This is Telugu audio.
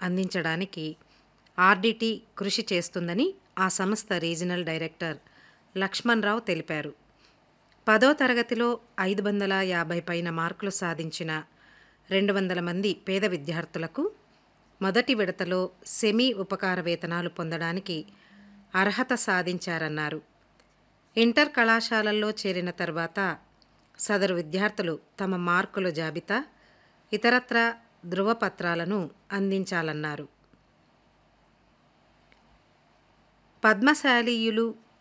అందించడానికి ఆర్డిటి కృషి చేస్తుందని ఆ సంస్థ రీజనల్ డైరెక్టర్ లక్ష్మణరావు తెలిపారు పదో తరగతిలో ఐదు వందల యాభై పైన మార్కులు సాధించిన రెండు వందల మంది పేద విద్యార్థులకు మొదటి విడతలో సెమీ ఉపకార వేతనాలు పొందడానికి అర్హత సాధించారన్నారు ఇంటర్ కళాశాలల్లో చేరిన తర్వాత సదరు విద్యార్థులు తమ మార్కుల జాబితా ఇతరత్ర ధృవపత్రాలను అందించాలన్నారు పద్మశాలీయులు